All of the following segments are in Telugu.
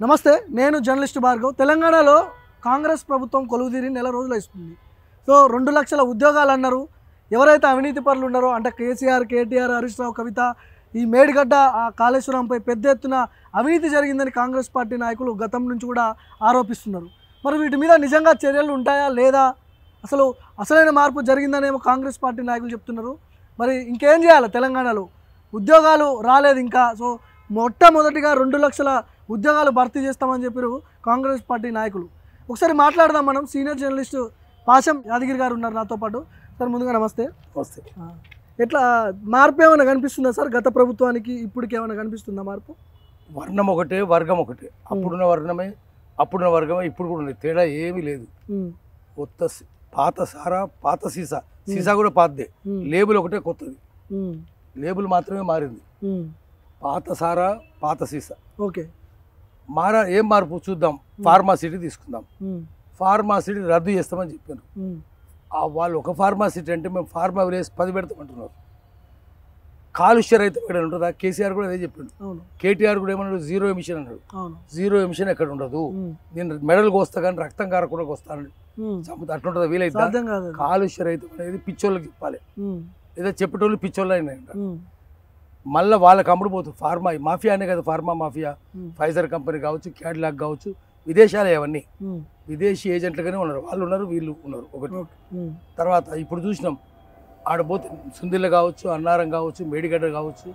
నమస్తే నేను జర్నలిస్ట్ భార్గవ్ తెలంగాణలో కాంగ్రెస్ ప్రభుత్వం కొలువుదీరి నెల రోజులు ఇస్తుంది సో రెండు లక్షల ఉద్యోగాలు అన్నారు ఎవరైతే అవినీతి పరులు ఉన్నారో అంటే కేసీఆర్ కేటీఆర్ హరీష్ రావు కవిత ఈ మేడిగడ్డ ఆ కాళేశ్వరంపై పెద్ద ఎత్తున అవినీతి జరిగిందని కాంగ్రెస్ పార్టీ నాయకులు గతం నుంచి కూడా ఆరోపిస్తున్నారు మరి వీటి మీద నిజంగా చర్యలు ఉంటాయా లేదా అసలు అసలైన మార్పు జరిగిందనేమో కాంగ్రెస్ పార్టీ నాయకులు చెప్తున్నారు మరి ఇంకేం చేయాలి తెలంగాణలో ఉద్యోగాలు రాలేదు ఇంకా సో మొట్టమొదటిగా రెండు లక్షల ఉద్యోగాలు భర్తీ చేస్తామని చెప్పారు కాంగ్రెస్ పార్టీ నాయకులు ఒకసారి మాట్లాడదాం మనం సీనియర్ జర్నలిస్ట్ పాశం యాదగిరి గారు ఉన్నారు నాతో పాటు సార్ ముందుగా నమస్తే వస్తే ఆ, ఎట్లా మార్పు ఏమైనా కనిపిస్తుందా సార్ గత ప్రభుత్వానికి ఇప్పటికి ఏమైనా కనిపిస్తుందా మార్పు వర్ణం ఒకటే వర్గం ఒకటే అప్పుడున్న వర్ణమే అప్పుడున్న వర్గమే ఇప్పుడు కూడా ఉంది తేడా ఏమీ లేదు ఉమ్, కొత్త సి- పాత సారా పాత సీసా సీసా కూడా పాతదే ఉమ్, లేబుల్ ఒకటే కొత్తది ఉమ్, లేబుల్ మాత్రమే మారింది ఉమ్, పాత సారా పాత సీసా ఓకే మారా ఏం మార్పు చూద్దాం ఫార్మాసిటీ తీసుకుందాం ఉమ్, ఫార్మాసిటీ రద్దు చేస్తామని చెప్పారు ఉమ్, ఆ వాళ్ళు ఒక ఫార్మాసిటీ అంటే మేము ఫార్మా విలేజ్ పది పెడతామంటున్నారు కాలుష్య రైతు ఎక్కడ ఉంటుందా కేసీఆర్ కూడా అదే చెప్పిండు అవును కేటీఆర్ కూడా ఏమన్నాడు జీరో ఎమిషన్ అన్నాడు అవును జీరో ఎమిషన్ ఎక్కడ ఉండదు ఉమ్, నేను మెడల్ కోస్తా కానీ రక్తం కారకుండా వస్తాను ఉమ్, అట్లుంటుందా వీలైతే సాధ్యం కాదు అది. కాలుష్య రైతు అనేది పిచ్చోళ్ళకి చెప్పాలి ఉమ్, లేదా చెప్పేటోళ్ళు పిచ్చోళ్ళు అయినాయంట ఉమ్, మళ్ళీ వాళ్ళకి అమ్ముడు పోతుంది ఫార్మా మాఫియానే కదా pharma mafia um, Pfizer company కావచ్చు క్యాడ్లాక్ కావచ్చు విదేశాలే అవన్నీ ఉమ్, విదేశీ ఏజెంట్లుగానే ఉన్నారు వాళ్ళు ఉన్నారు వీళ్ళు ఉన్నారు ఒకటి ఓకే, ఉమ్, తర్వాత ఇప్పుడు చూసినాం ఆడపోతే సుందిల్ల కావచ్చు అన్నారం కావచ్చు మేడిగడ్డ కావచ్చు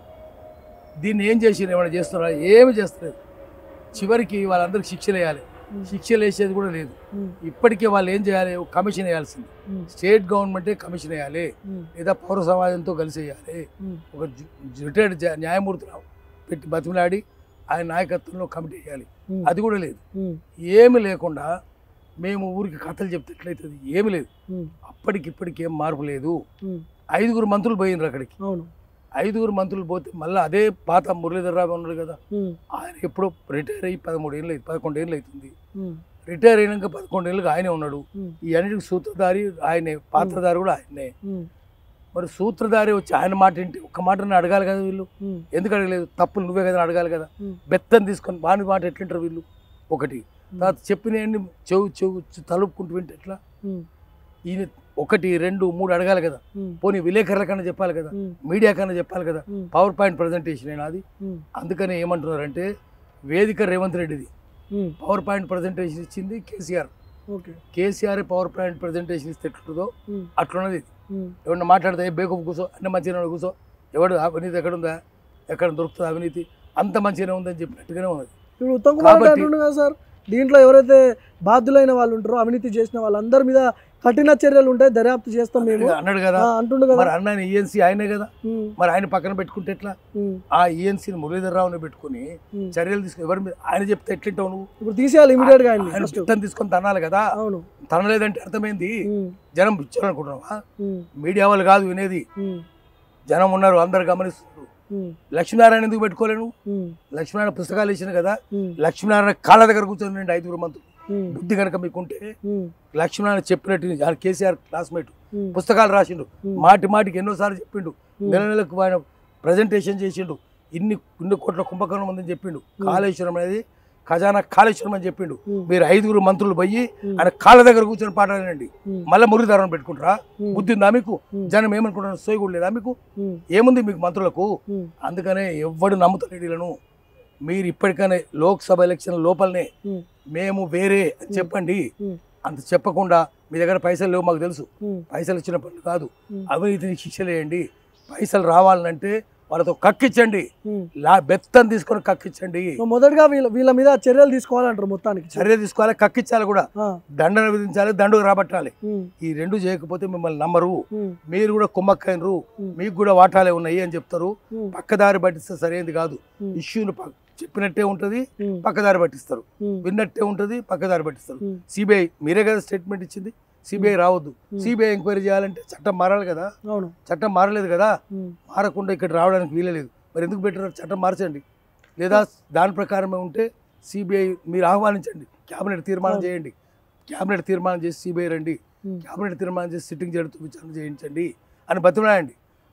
దీన్ని ఏం చేసి ఏమైనా చేస్తున్నారా ఏమి చేస్తలేదు చివరికి వాళ్ళందరికీ శిక్షలు వేయాలి ఉమ్, శిక్షలు వేసేది కూడా లేదు ఉమ్, ఇప్పటికే వాళ్ళు ఏం చేయాలి ఒక కమిషన్ వేయాల్సింది ఉమ్, స్టేట్ గవర్నమెంటే కమిషన్ వేయాలి ఉమ్, లేదా పౌర సమాజంతో కలిసి వేయాలి ఉమ్, ఒక రిటైర్డ్ న్యాయమూర్తి పెట్టి బతిమలాడి ఆయన నాయకత్వంలో కమిటీ వేయాలి ఉమ్, అది కూడా లేదు ఉమ్, ఏమి లేకుండా మేము ఊరికి కథలు చెప్తే ఎట్లయితుంది ఏమి లేదు ఉమ్, అప్పటికిప్పటికి ఏం మార్పు లేదు ఉమ్, ఐదుగురు మంత్రులు పోయినరు అక్కడికి అవును ఐదుగురు మంత్రులు పోతే మళ్ళీ అదే పాత మురళీధర్ రావు ఉన్నాడు కదా ఉమ్, ఆయన ఎప్పుడో రిటైర్ అయ్యి పదమూడు ఏళ్ళు అయి- పదకొండు ఏళ్ళు అవుతుంది ఉమ్, రిటైర్ అయినాక పదకొండు ఏళ్ళకి ఆయనే ఉన్నాడు ఉమ్, ఈ అన్నిటికి సూత్రధారి ఆయనే పాత్రధారి కూడా ఆయనే ఉమ్, మరి సూత్రధారి వచ్చి ఆయన మాట ఏంటి ఒక్క మాటని అడగాలి కదా వీళ్ళు ఉమ్, ఎందుకు అడగలేదు తప్పులు నువ్వే కదా అని అడగాలి కదా ఉమ్. బెత్తం తీసుకొని వాని మాట ఎట్లుంటారు వీళ్ళు ఒకటి తర్వాత చెప్పిన చెవు చెవు తలుపుకుంటూ వింటే ఎట్లా ఉమ్, ఈయన ఒకటి రెండు మూడు అడగాలి కదా ఉమ్, పోనీ విలేకరుల కన్నా చెప్పాలి కదా ఉమ్, మీడియా కన్నా చెప్పాలి కదా ఉమ్, పవర్ పాయింట్ ప్రజెంటేషన్ అయినా అది ఉమ్, అందుకనే ఏమంటున్నారంటే వేదిక రేవంత్ రెడ్డిది ఉమ్, పవర్ పాయింట్ ప్రజెంటేషన్ ఇచ్చింది KCR okay KCR power point presentation ఇస్తే ఎట్లుంటుందో ఉమ్, అట్లున్నది ఉమ్, ఎవరన్నా మాట్లాడితే "ఏ బేకప్ కూర్చో అన్న మంచిగా కూర్చో ఎవడు అవినీతి ఎక్కడుందా ఎక్కడ దొరుకుతుంది అవినీతి అంత మంచిగానే ఉందని చెప్పినట్టుగానే ఉన్నది ఇప్పుడు ఉత్తమ్ కుమార్ రెడ్డి కాబట్టి- అంటుండు కదా సార్ దీంట్లో ఎవరైతే బాధ్యులైన వాళ్ళు ఉంటారో అవినీతి చేసిన వాళ్ళందరి మీద కఠిన చర్యలు ఉంటాయి దర్యాప్తు చేస్తాం మేము అన్నాడు కదా ఆ, అంటుండు కదా మరి అన్న ఈఎన్సీ ఆయనే కదా ఉమ్, మరి ఆయన పక్కన పెట్టుకుంటే ఎట్లా ఉమ్, ఆ ఈఎన్సీని మురళీధర్ రావుని పెట్టుకుని ఉమ్. చర్యలు తీసుకుని ఎవరి మీద ఆయన చెప్తే ఎట్లుంటావు నువ్వు ఇప్పుడు తీసేయాలి ఇమీడియట్ గా ఆయన్ని ఆయన ఫస్ట్ బిట్టం తీసుకొని తనాలి కదా అవును తనలేదంటే అర్థమైంది ఉమ్, జనం పిచ్చారనుకుంటున్నావా ఉమ్, మీడియా వాళ్ళు కాదు వినేది ఉమ్, జనం ఉన్నారు అందరు గమనిస్తున్నారు ఉమ్, లక్ష్మీనారాయణ ఎందుకు పెట్టుకోలేను ఉమ్, లక్ష్మీనారాయణ పుస్తకాలు ఇచ్చిన కదా ఉమ్, లక్ష్మీనారాయణ కాళ్ళ దగ్గర కూర్చొని ఐదుగురు మంత్రులు ఉమ్, బుద్ధి కనుక మీకుంటే ఉమ్, లక్ష్మీనారాయణ చెప్పినట్టు ఆయన కేసీఆర్ క్లాస్మేట్ ఉమ్, పుస్తకాలు రాసిండు ఉమ్, మాటి మాటికి ఎన్నోసార్లు చెప్పిండు ఉమ్. నెల నెలకు ఆయన ప్రజెంటేషన్ చేసిండు ఇన్ని ఇన్ని కోట్ల కుంభకర్ణం ఉందని చెప్పిండు కాళేశ్వరం అనేది ఖజానా కాళేశ్వరం అని చెప్పిండు ఉమ్, మీరు ఐదుగురు మంత్రులు పోయి ఉమ్, ఆయన కాళ్ళ దగ్గర కూర్చొని పాడాలండి ఉమ్, మళ్ళీ మురళీధరణ పెట్టుకుంటారా ఉమ్, బుద్ధి ఉందా మీకు ఉమ్, జనం ఏమనుకుంటారు సోయి కూడా లేదా మీకు ఉమ్, ఏముంది మీకు మంత్రులకు ఉమ్, అందుకనే ఎవ్వడు నమ్ముతలేడు వీళ్ళను మీరు ఇప్పటికైనా లోక్సభ ఎలక్షన్ లోపలనే ఉమ్, మేము వేరే అని చెప్పండి ఉమ్, అంత చెప్పకుండా మీ దగ్గర పైసలు లేవు మాకు తెలుసు ఉమ్, పైసలు ఇచ్చిన పనులు కాదు ఉమ్, అవినీతిని శిక్షలు వేయండి పైసలు రావాలంటే వాళ్ళతో కక్కించండి ఉమ్. లా బెత్తం తీసుకొని కక్కించండి సో మొదటగా వీళ్ళ వీళ్ళ మీద చర్యలు తీసుకోవాలంటారు మొత్తానికి చర్య తీసుకోవాలి కక్కించాలి కూడా ఆ, దండన విధించాలి దండుకు రాబట్టాలి ఉమ్, ఈ రెండు చేయకపోతే మిమ్మల్ని నమ్మరు ఉమ్, మీరు కూడా కుమ్మక్కైనరు ఉమ్, మీకు కూడా వాటాలే ఉన్నాయి అని చెప్తారు ఉమ్, పక్కదారి పట్టిస్తే సరైనది కాదు ఉమ్, ఇష్యూని ప- చెప్పినట్టే ఉంటుంది ఉమ్, పక్కదారి పట్టిస్తారు ఉమ్, విన్నట్టే ఉంటుంది పక్కదారి పట్టిస్తారు ఉమ్, సిబిఐ మీరే కదా స్టేట్మెంట్ ఇచ్చింది సిబిఐ రావద్దు ఉమ్. సిబిఐ ఎంక్వైరీ చేయాలంటే చట్టం మారాలి కదా అవును చట్టం మారలేదు కదా ఉమ్, మారకుండా ఇక్కడ రావడానికి వీలలేదు మరి ఎందుకు పెట్టారు చట్టం మార్చండి లేదా దాని ప్రకారమే ఉంటే సిబిఐ మీరు ఆహ్వానించండి క్యాబినెట్ తీర్మానం అవును. చేయండి క్యాబినెట్ తీర్మానం చేసి సిబిఐ రండి ఉమ్, క్యాబినెట్ తీర్మానం చేసి సిట్టింగ్ జరుగుతూ విచారణ చేయించండి అని బతిమలాయండి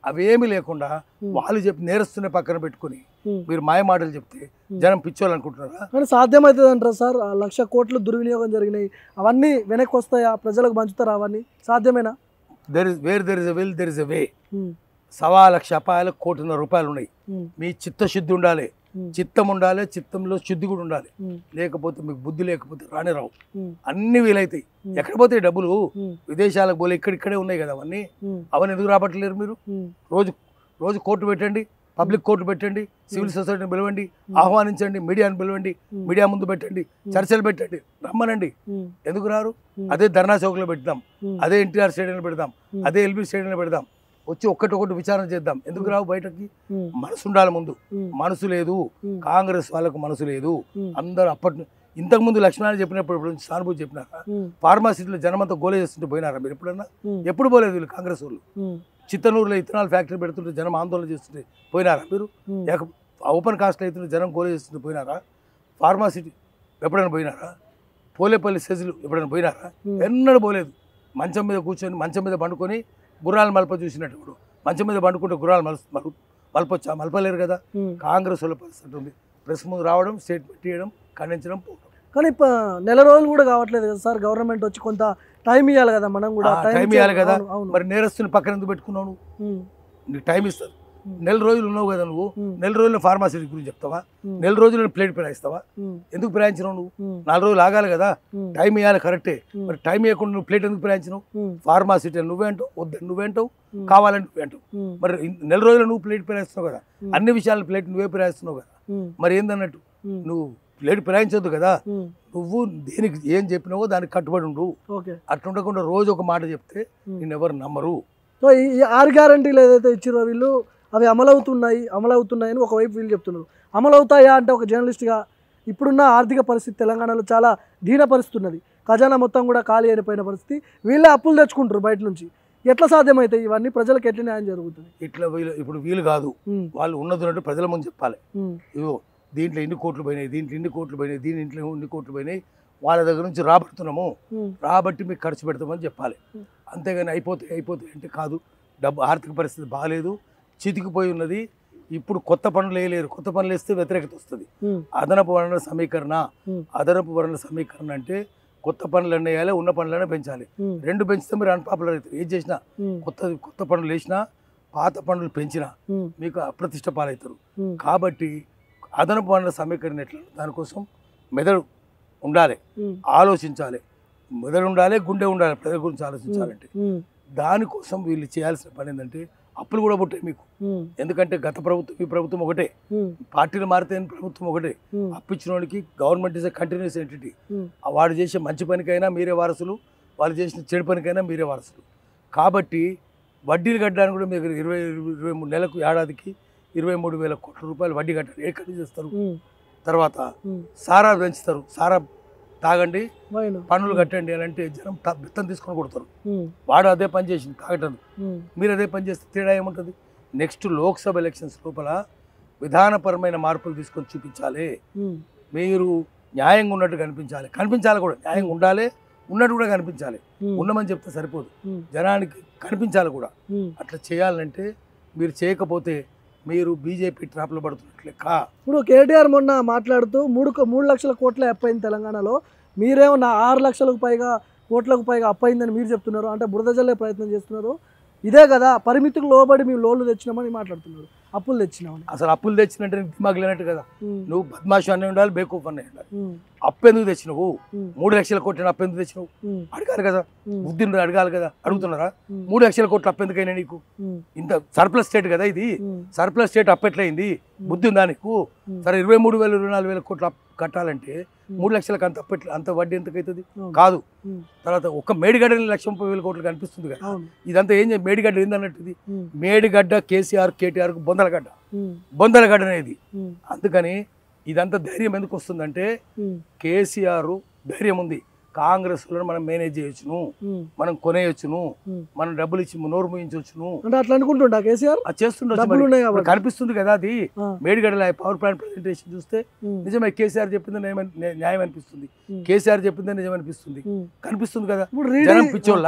అవేమీ లేకుండా ఉమ్, వాళ్ళు చెప్పి నేరస్తునే పక్కన పెట్టుకుని ఉమ్. మీరు మాయ మాటలు చెప్తే జనం పిచ్చోళ్ళు అనుకుంటున్నారా కానీ సాధ్యమవుతుంది అంటారా సార్ ఆ లక్ష కోట్లు దుర్వినియోగం జరిగినాయి అవన్నీ వెనక్కి వస్తాయా ప్రజలకు పంచుతారా అవన్నీ సాధ్యమేనా there is where there is a will there is a way um, సవా లక్ష అపాయాలు కోటిన్నర రూపాయలు ఉన్నాయి ఉమ్, మీ చిత్తశుద్ధి ఉండాలి ఉమ్, చిత్తం ఉండాలి చిత్తంలో శుద్ధి కూడా ఉండాలి ఉమ్, లేకపోతే మీకు బుద్ధి లేకపోతే రాని రావు ఉమ్, అన్ని వీలైతాయి ఉమ్, ఎక్కడ పోతాయి డబ్బులు ఉమ్, విదేశాలకు పోలే ఇక్కడ ఇక్కడే ఉన్నాయి కదా అవన్నీ ఉమ్, అవన్నీ ఎందుకు రాబట్టలేరు మీరు ఉమ్, రోజు రోజు కోర్టు పెట్టండి పబ్లిక్ కోర్టు పెట్టండి సివిల్ సొసైటీని పిలవండి ఆహ్వానించండి మీడియాని పిలవండి ఉమ్, మీడియా ముందు పెట్టండి చర్చలు పెట్టండి రమ్మనండి ఉమ్, ఎందుకు రారు ఉమ్, అదే ధర్నా చౌక్లో పెడదాం ఉమ్, అదే ఎన్టీఆర్ స్టేడియంలో పెడదాం ఉమ్. అదే ఎల్బీ స్టేడియంలో పెడదాం వచ్చి ఒక్కటి ఒకటి విచారణ చేద్దాం ఎందుకు రావు బయటకి ఉమ్, మనసు ఉండాలి ముందు ఉమ్, మనసు లేదు ఉమ్, కాంగ్రెస్ వాళ్ళకు మనసు లేదు ఉమ్, అందరూ అప్పటి ను- ఇంతకుముందు లక్ష్మణాన్ని చెప్పినప్పుడు ఇప్పుడు నుంచి సానుభూతి చెప్పినారా ఉమ్, ఫార్మాసిటీలో జనమంతా గోలే చేస్తుంటే పోయినారా మీరు ఎప్పుడన్నా ఉమ్, ఎప్పుడు పోలేదు వీళ్ళు కాంగ్రెస్ వాళ్ళు ఉమ్, చిత్తనూరులో ఇథనాల్ ఫ్యాక్టరీ పెడుతుంటే జనం ఆందోళన చేస్తుంటే పోయినారా మీరు ఉమ్, ఏక- ఓపెన్ కాస్ట్ అయితే జనం గోలే చేస్తుంటే పోయినారా ఫార్మాసిటీ ఎప్పుడైనా పోయినారా పోలేపల్లి సెజులు ఎప్పుడైనా పోయినారా ఉమ్, ఎన్నడూ పోలేదు మంచం మీద కూర్చొని మంచం మీద పండుకొని గుర్రాలు మలప చూసినట్టు ఇప్పుడు మంచం మీద పండుకుంటే గుర్రాలు మల మలు మలపొచ్చా మలపలేరు కదా ఉమ్. కాంగ్రెస్ వాళ్ళ పరిస్థితి ఉంది ప్రెస్ ముందు రావడం స్టేట్మెంట్ ఇవ్వడం ఖండించడం పోవడం కానీ ప- నెల రోజులు కూడా కావట్లేదు కదా సార్ గవర్నమెంట్ వచ్చి కొంత టైం ఇవ్వాలి కదా మనం కూడా ఆ, టైం ఇచ్చే- ఇవ్వాలి కదా. అవును, అవును మరి నేరస్తుని పక్కన ఎందుకు పెట్టుకున్నావు నువ్వు ఉమ్, నీకు టైం ఇస్తారు ఉమ్, నెల రోజులు ఉన్నావు కదా నువ్వు ఉమ్, నెల రోజులు ఫార్మాసిటీ గురించి చెప్తావా ఉమ్, నెల రోజులు ప్లేట్ పిరాయిస్తావా ఉమ్, ఎందుకు పిరాయించినావు నువ్వు ఉమ్, నాలుగు రోజులు ఆగాలి కదా ఉమ్, టైం ఇవ్వాలి కరెక్టే ఉమ్, మరి టైం ఇవ్వకుండా నువ్వు ప్లేట్ ఎందుకు పిరాయించినావు ఉమ్, ఫార్మాసిటీ నువ్వేంటావు వద్దని నువ్వేంటావు ఉమ్, కావాలని నువ్వేంటావు ఉమ్, మరి ఇన్- నెల రోజులు నువ్వు ప్లేట్ పిరాయిస్తున్నావు కదా ఉమ్, అన్ని విషయాలు ప్లేట్ నువ్వే పిరాయిస్తున్నావు కదా ఉమ్, మరి ఏందన్నట్టు ఉమ్, నువ్వు ప్లేట్ పిరాయించొద్దు కదా ఉమ్, నువ్వు దేనికి ఏం చెప్పినావో దానికి కట్టుబడి ఉండు ఓకే అట్లా ఉండకుండా రోజు ఒక మాట చెప్తే ఉమ్. నిన్ను ఎవరు నమ్మరు సో ఈ ఈ ఆరు గ్యారంటీలు ఏదైతే ఇచ్చిరో వీళ్ళు అవి అమలవుతున్నాయి అమలవుతున్నాయని ఒకవైపు వీళ్ళు చెప్తున్నారు అమలవుతాయా అంటే ఒక జర్నలిస్ట్గా ఇప్పుడున్న ఆర్థిక పరిస్థితి తెలంగాణలో చాలా దీన పరిస్థితి ఉన్నది ఖజానా మొత్తం కూడా ఖాళీ అయిపోయిన పరిస్థితి వీళ్ళే అప్పులు తెచ్చుకుంటారు బయట నుంచి ఎట్లా సాధ్యమవుతాయి ఇవన్నీ ప్రజలకు ఎట్లా న్యాయం జరుగుతుంది ఇట్లా వీళ్ళు ఇప్పుడు వీలు కాదు ఉమ్, వాళ్ళు ఉన్నది ఉన్నట్టు ప్రజల ముందు చెప్పాలి ఉమ్, ఇగో దీంట్లో ఇన్ని కోట్లు పోయినాయి దీంట్లో ఇన్ని కోట్లు పోయినాయి దీని ఇంట్లో ఇన్ని కోట్లు పోయినాయి వాళ్ళ దగ్గర నుంచి రాబడుతున్నాము ఉమ్, రాబట్టి మీకు ఖర్చు పెడతామని చెప్పాలి ఉమ్. అంతేగాని అయిపోతాయి అయిపోతాయి అంటే కాదు డబ్బు ఆర్థిక పరిస్థితి బాగాలేదు చితికిపోయి ఉన్నది ఇప్పుడు కొత్త పనులు వేయలేరు కొత్త పనులు వేస్తే వ్యతిరేకత వస్తుంది ఉమ్, అదనపు వనరుల సమీకరణ ఉమ్, అదనపు వనరుల సమీకరణ అంటే కొత్త పనులన్నీ వేయాలి ఉన్న పనులనే పెంచాలి ఉమ్, రెండు పెంచితే మీరు అన్పాపులర్ అవుతారు ఏం చేసినా ఉమ్, కొత్త కొత్త పనులు వేసినా పాత పనులు పెంచినా ఉమ్, మీకు అప్రతిష్ట పాలవుతారు ఉమ్, కాబట్టి అదనపు వనరుల సమీకరణ ఎట్లా దానికోసం మెదడు ఉండాలి ఉమ్, ఆలోచించాలి మెదడు ఉండాలి గుండె ఉండాలి ప్రజల గురించి ఆలోచించాలంటే ఉమ్, దానికోసం వీళ్ళు చేయాల్సిన పని ఏంటంటే అప్పులు కూడా పుట్టాయి మీకు ఉమ్, ఎందుకంటే గత ప్రభుత్వం ఈ ప్రభుత్వం ఒకటే ఉమ్, పార్టీలు మారితే ప్రభుత్వం ఒకటే ఉమ్, అప్పిచ్చిన వాడికి government is a continuous entity um, వాడు చేసే మంచి పనికైనా మీరే వారసులు వాళ్ళు చేసిన చెడు పనికైనా మీరే వారసులు కాబట్టి వడ్డీలు కట్టడానికి కూడా మీకు ఇరవై ఇరవై మూడు నెలకు ఏడాదికి ఇరవై మూడు వేల కోట్ల రూపాయలు వడ్డీ కట్టాలి ఎక్కడి నుంచి చేస్తారు ఉమ్, తర్వాత ఉమ్, సారా పెంచుతారు సారా తాగండి పోయిన. పన్నులు కట్టండి అని అంటే జనం త- బిత్తం తీసుకొని కొడతారు ఉమ్, వాడు అదే పని చేసింది తాగటం ఉమ్, మీరు అదే పని చేస్తే తేడా ఏముంటుంది నెక్స్ట్ లోక్సభ ఎలక్షన్స్ లోపల విధానపరమైన మార్పులు తీసుకొని చూపించాలి ఉమ్, మీరు న్యాయంగా ఉన్నట్టు కనిపించాలి కనిపించాలి కూడా న్యాయంగా ఉండాలి ఉన్నట్టు కూడా కనిపించాలి ఉమ్, ఉన్నమని చెప్తే సరిపోదు ఉమ్, జనానికి కనిపించాలి కూడా ఉమ్. అట్లా చేయాలంటే మీరు చేయకపోతే మీరు బీజేపీ ట్రాప్లో పడుతున్నట్లే కా ఇప్పుడు కేటీఆర్ మొన్న మాట్లాడుతూ మూడు కో- మూడు లక్షల కోట్ల అప్పైంది తెలంగాణలో మీరేమో నా ఆరు లక్షలకు పైగా కోట్లకు పైగా అప్పైందని మీరు చెప్తున్నారు అంటే బురద జల్లే ప్రయత్నం చేస్తున్నారు ఇదే కదా పరిమితికి లోబడి మేము లోన్లు తెచ్చినామని మాట్లాడుతున్నారు అప్పులు తెచ్చినామని అసలు అప్పులు తెచ్చినట్టే నీకు దిమాగ్ లేనట్టు కదా ఉమ్, నువ్వు బద్మాషు అన్నీ ఉండాలి బేకూఫ్ అన్నీ ఉండాలి ఉమ్, అప్పు ఎందుకు తెచ్చినావు ఉమ్, మూడు లక్షల కోట్ల అప్పు ఎందుకు తెచ్చినావు ఉమ్, అడగాలి కదా ఉమ్, బుద్ధిని అడగాలి కదా అడుగుతున్నారా ఉమ్, మూడు లక్షల కోట్ల అప్పు ఎందుకైనా నీకు ఉమ్, ఇంత సర్ప్లస్ స్టేట్ కదా ఇది ఉమ్, సర్ప్లస్ స్టేట్ అప్పు ఎట్లయింది బుద్ధి ఉందా నీకు ఉమ్, సరే ఇరవై మూడు వేల ఇరవై నాలుగు వేల కోట్ల అప్పు కట్టాలంటే ఉమ్, మూడు లక్షలకు అంత అప్పు ఎట్లా అంత వడ్డీ ఎంతకు అవుతుంది అవును, కాదు ఉమ్, తర్వాత ఒక్క మేడిగడ్డ లక్ష ముప్పై వేల కోట్లు కనిపిస్తుంది కదా అవును, ఇదంతా ఏం చేయ మేడిగడ్డ ఏందన్నట్టు ఇది ఉమ్, మేడిగడ్డ కేసీఆర్ కేటీఆర్కు బొందలగడ్డ ఉమ్, బొందలగడ్డ అనేది ఉమ్, అందుకని ఇదంతా ధైర్యం ఎందుకు వస్తుందంటే ఉమ్, కేసీఆర్ ధైర్యం ఉంది కాంగ్రెస్ వాళ్ళని మనం మేనేజ్ చేయొచ్చును ఉమ్, మనం కొనేయొచ్చును ఉమ్. మనం డబ్బులు ఇచ్చి నోరు మూయించవచ్చును అంటే అట్లా అనుకుంటుంటా కేసీఆర్ అది చేస్తుండొచ్చు డబ్బులు మరి. ఉన్నాయి ఇప్పుడు కాబట్టి కనిపిస్తుంది కదా అది ఆ, మేడిగడ్డల పవర్ ప్లాంట్ ప్రజెంటేషన్ చూస్తే ఉమ్, నిజమే కేసీఆర్ చెప్పింది న్యాయం న్యాయం అనిపిస్తుంది ఉమ్, కేసీఆర్ చెప్పిందే నిజం అనిపిస్తుంది ఉమ్. కనిపిస్తుంది కదా ఇప్పుడు జనం రీడింగ్ పిచ్చోళ్ళ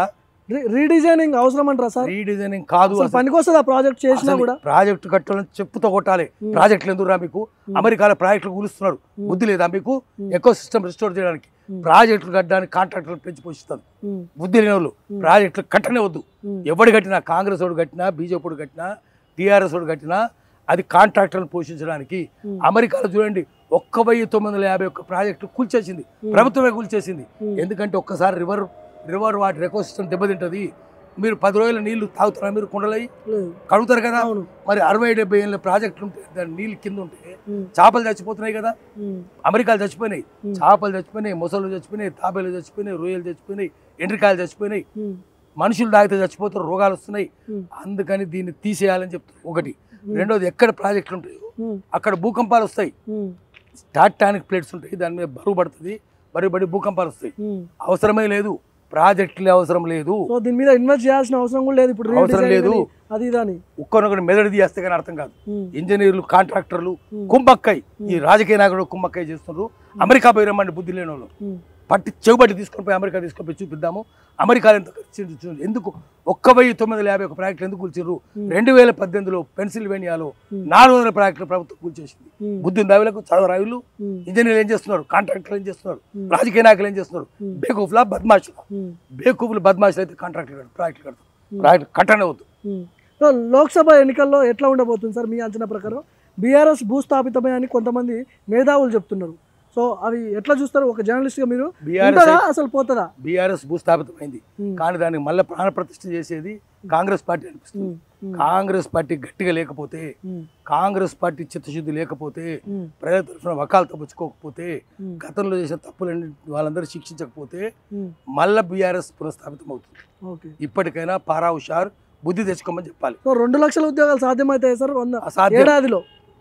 రీ- రీడిజైనింగ్ అవసరం అంటారా సార్ రీడిజైనింగ్ కాదు అసలు అసలు. పనికొస్తుందా ప్రాజెక్ట్ చేసినా అసలు కూడా ప్రాజెక్టు కట్టాలని చెప్పుతో కొట్టాలి ఉమ్. ప్రాజెక్టులు ఎందుకురా మీకు ఉమ్. అమెరికాలో ప్రాజెక్టులు కూలుస్తున్నారు ఉమ్. బుద్ధి లేదా మీకు ఉమ్. ఎకో సిస్టమ్ రిస్టోర్ చేయడానికి ఉమ్. ప్రాజెక్టులు కట్టడానికి కాంట్రాక్టులు పెంచి పోషిస్తారు ఉమ్, బుద్ధి లేని వాళ్ళు ఉమ్. ప్రాజెక్టులు కట్టనే వద్దు ఉమ్, ఎవడు కట్టినా కాంగ్రెస్ వాడు కట్టినా బీజేపీ వాడు కట్టినా టీఆర్ఎస్ వాడు కట్టినా అది కాంట్రాక్టర్లను పోషించడానికి ఉమ్, అమెరికాలో చూడండి ఒక్క వెయ్యి తొమ్మిది వందల యాభై ఒక్క ప్రాజెక్టు కూల్చేసింది ఉమ్, ప్రభుత్వమే కూల్చేసింది ఉమ్, ఎందుకంటే ఒక్కసారి river river water ecosystem దెబ్బతింటుంది మీరు పది రోజుల నీళ్లు తాగుతారా మీరు కుండలై లేదు. కడుగుతారు కదా అవును మరి అరవై డెబ్బై ఏళ్ళ ప్రాజెక్టులు ఉంటే దాని నీళ్ళు కింద ఉంటే ఉమ్, చేపలు చచ్చిపోతున్నాయి కదా ఉమ్, అమెరికాలు చచ్చిపోయినాయి ఉమ్, చేపలు చచ్చిపోయినాయి మొసలు చచ్చిపోయినాయి తాబేలు చచ్చిపోయినాయి రొయ్యలు చచ్చిపోయినాయి ఎండ్రికాయలు చచ్చిపోయినాయి ఉమ్, మనుషులు తాగితే చచ్చిపోతారు రోగాలు వస్తున్నాయి ఉమ్, అందుకని దీన్ని తీసేయాలని చెప్తారు ఒకటి ఉమ్, రెండోది ఎక్కడ ప్రాజెక్టులు ఉంటాయో ఉమ్, అక్కడ భూకంపాలు వస్తాయి ఉమ్, టాటానిక్ ప్లేట్స్ ఉంటాయి దాని మీద బరువు పడుతుంది బరువు పడి భూకంపాలు వస్తాయి ఉమ్. అవసరమే లేదు ప్రాజెక్టులే అవసరం లేదు సో దీని మీద ఇన్వెస్ట్ చేయాల్సిన అవసరం కూడా లేదు ఇప్పుడు అవసరం redesign లేదు. అని, అది ఇదని ఒక్కనొకటి మెదడు తీస్తే కానీ అర్థం కాదు ఉమ్, ఇంజనీర్లు కాంట్రాక్టర్లు ఉమ్, కుంభక్కై ఈ ఉమ్. రాజకీయ నాయకుడు కుంభక్కై చేస్తున్నారు అమెరికా పోయి రమ్మండి బుద్ధి లేని వాళ్ళు ఉమ్, పట్టి చెవుబట్టి తీసుకొని పోయి అమెరికా తీసుకొని పోయి చూపిద్దాము అమెరికాలో ఎంత ఖర్చు చూడండి. ఎందుకు ఒక్క వెయ్యి తొమ్మిది వందల యాభై ఒక ప్రాజెక్టులు ఎందుకు కూల్చారు ఉమ్, రెండు వేల పద్దెనిమిదిలో పెన్సిల్వేనియాలో ఉమ్, నాలుగు వందల ప్రాజెక్టులు ప్రభుత్వం కూల్చేసింది ఉమ్, బుద్ధి ఉంది వీళ్ళకు చదవ రాయులు ఉమ్, ఇంజనీర్లు ఏం చేస్తున్నారు కాంట్రాక్టర్లు ఏం చేస్తున్నారు ఉమ్, రాజకీయ నాయకులు ఏం చేస్తున్నారు ఉమ్, బేకూఫ్లా బద్మాషులా ఉమ్, బేకూఫ్లు బద్మాషులు అయితే కాంట్రాక్టులు కడతారు ప్రాజెక్టులు కడతారు ఉమ్. ప్రాజెక్టు కట్టనే వద్దు ఉమ్. సో లోక్సభ ఎన్నికల్లో ఎట్లా ఉండబోతుంది సార్ మీ అంచనా ప్రకారం బీఆర్ఎస్ భూస్థాపితమే అని కొంతమంది మేధావులు చెప్తున్నారు సో అవి ఎట్లా చూస్తారు ఒక జర్నలిస్ట్ గా మీరు బీఆర్ఎస్ ఉంటుందా అసలు పోతుందా బీఆర్ఎస్ భూస్థాపితమైంది ఉమ్, కానీ దానికి మళ్ళీ ప్రాణప్రతిష్ఠ చేసేది కాంగ్రెస్ పార్టీ అనిపిస్తుంది ఉమ్, ఉమ్, కాంగ్రెస్ పార్టీ గట్టిగా లేకపోతే ఉమ్, కాంగ్రెస్ పార్టీ చిత్తశుద్ధి లేకపోతే ఉమ్, ప్రజల తరఫున వకాలతో పుచ్చుకోకపోతే ఉమ్, గతంలో చేసిన తప్పులన్నీ వాళ్ళందరూ శిక్షించకపోతే ఉమ్, మళ్ళీ బీఆర్ఎస్ పునఃస్థాపితం అవుతుంది ఓకే ఇప్పటికైనా పారా హుషార్ బుద్ధి తెచ్చుకోమని చెప్పాలి సో రెండు లక్షల ఉద్యోగాలు సాధ్యమవుతాయి సార్ వంద అసాధ్యం ఏడాదిలో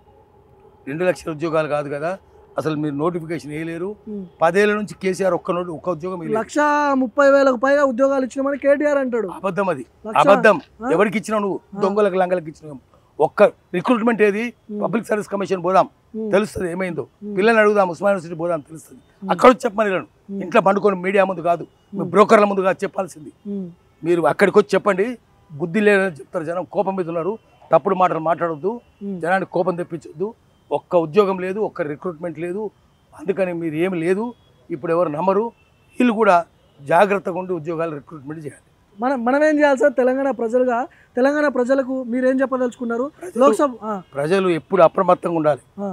రెండు లక్షల ఉద్యోగాలు కాదు కదా అసలు మీరు నోటిఫికేషన్ వేయలేరు ఉమ్. పదేళ్ల నుంచి కేసీఆర్ ఒక్క నోటి ఒక్క ఉద్యోగం వేయలేదు. లక్ష ముప్పై వేలకు పైగా ఉద్యోగాలు ఇచ్చినామని కేటీఆర్ అంటాడు అబద్ధం అది లక్ష అబద్ధం ఆ? ఎవరికి ఇచ్చినావు నువ్వు ఆ. దొంగలకు లంగలకు ఇచ్చినావు ఒక్క రిక్రూట్మెంట్ ఏది ఉమ్, పబ్లిక్ సర్వీస్ కమిషన్ పోదాం ఉమ్, తెలుస్తుంది ఏమైందో ఉమ్, పిల్లల్ని అడుగుదాం ఉస్మాన్ యూనివర్సిటీ పోదాం తెలుస్తుంది ఉమ్, అక్కడ వచ్చి చెప్పమని వెళ్ళను ఉమ్, ఇంట్లో పండుకొని మీడియా ముందు కాదు మీ ఉమ్, బ్రోకర్ల ముందు కాదు చెప్పాల్సింది ఉమ్, మీరు అక్కడికి వచ్చి చెప్పండి బుద్ధి లేదని చెప్తారు జనం కోపం మీద ఉన్నారు తప్పుడు మాటలు మాట్లాడొద్దు ఉమ్, జనానికి కోపం తెప్పించొద్దు ఒక్క ఉద్యోగం లేదు ఒక్క రిక్రూట్మెంట్ లేదు అందుకని మీరు ఏమి లేదు ఇప్పుడు ఎవరు నమ్మరు వీళ్ళు కూడా జాగ్రత్తగా ఉండి ఉద్యోగాలు రిక్రూట్మెంట్ చేయాలి మనం మనం ఏం చేయాలి సార్ తెలంగాణ ప్రజలుగా తెలంగాణ ప్రజలకు మీరేం చెప్పదలుచుకున్నారు ప్రజలు- లోక్సభ ఆ, ప్రజలు ఎప్పుడు అప్రమత్తంగా ఉండాలి ah,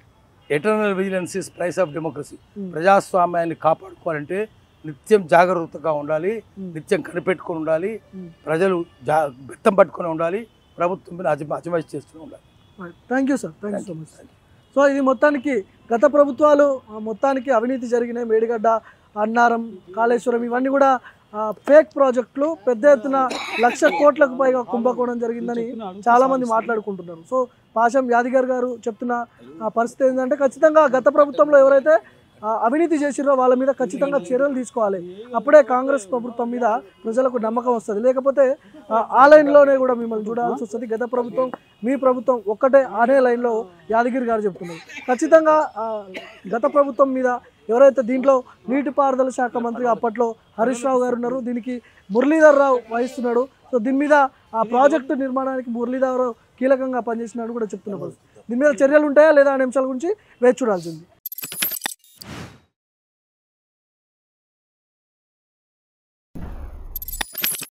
eternal vigilance is price of democracy um, ప్రజాస్వామ్యాన్ని కాపాడుకోవాలంటే నిత్యం జాగ్రత్తగా ఉండాలి ఉమ్, నిత్యం కనిపెట్టుకొని ఉండాలి ఉమ్. ప్రజలు జా బెత్తం పట్టుకొని ఉండాలి ప్రభుత్వం మీద అజమ అజమాయిషి చేస్తూ ఉండాలి thank you sir thank you so much so ఇది మొత్తానికి గత ప్రభుత్వాలు ఆ, మొత్తానికి అవినీతి జరిగినాయి మేడిగడ్డ అన్నారం కాళేశ్వరం ఇవన్నీ కూడా ఫేక్ ప్రాజెక్టులు పెద్ద ఎత్తున లక్ష కోట్లకు పైగా కుంభకోణం జరిగిందని చాలా మంది మాట్లాడుకుంటున్నారు సో పాశం యాదిగార్ గారు చెప్తున్న ఆ, పరిస్థితి ఏంటంటే ఖచ్చితంగా గత ప్రభుత్వంలో ఎవరైతే ఆ, అవినీతి చేసిరో వాళ్ళ మీద ఖచ్చితంగా చర్యలు తీసుకోవాలి అప్పుడే కాంగ్రెస్ ప్రభుత్వం మీద ప్రజలకు నమ్మకం వస్తుంది లేకపోతే ఆ, ఆ లైన్లోనే కూడా మిమ్మల్ని చూడాల్సి వస్తుంది గత ప్రభుత్వం మీ ప్రభుత్వం ఒక్కటే అనే లైన్లో యాదగిరి గారు చెప్తున్నారు ఖచ్చితంగా ఆ, గత ప్రభుత్వం మీద ఎవరైతే దీంట్లో నీటిపారుదల శాఖ మంత్రి అప్పట్లో హరీష్ రావు గారు ఉన్నారు దీనికి మురళీధర్ రావు వహిస్తున్నాడు సో దీని మీద ఆ ప్రాజెక్టు నిర్మాణానికి మురళీధర్ రావు కీలకంగా పనిచేసినాడు కూడా చెప్తున్న పరిస్థితి దీని మీద చర్యలు ఉంటాయా లేదా అనే అంశాల గురించి వేచి చూడాల్సింది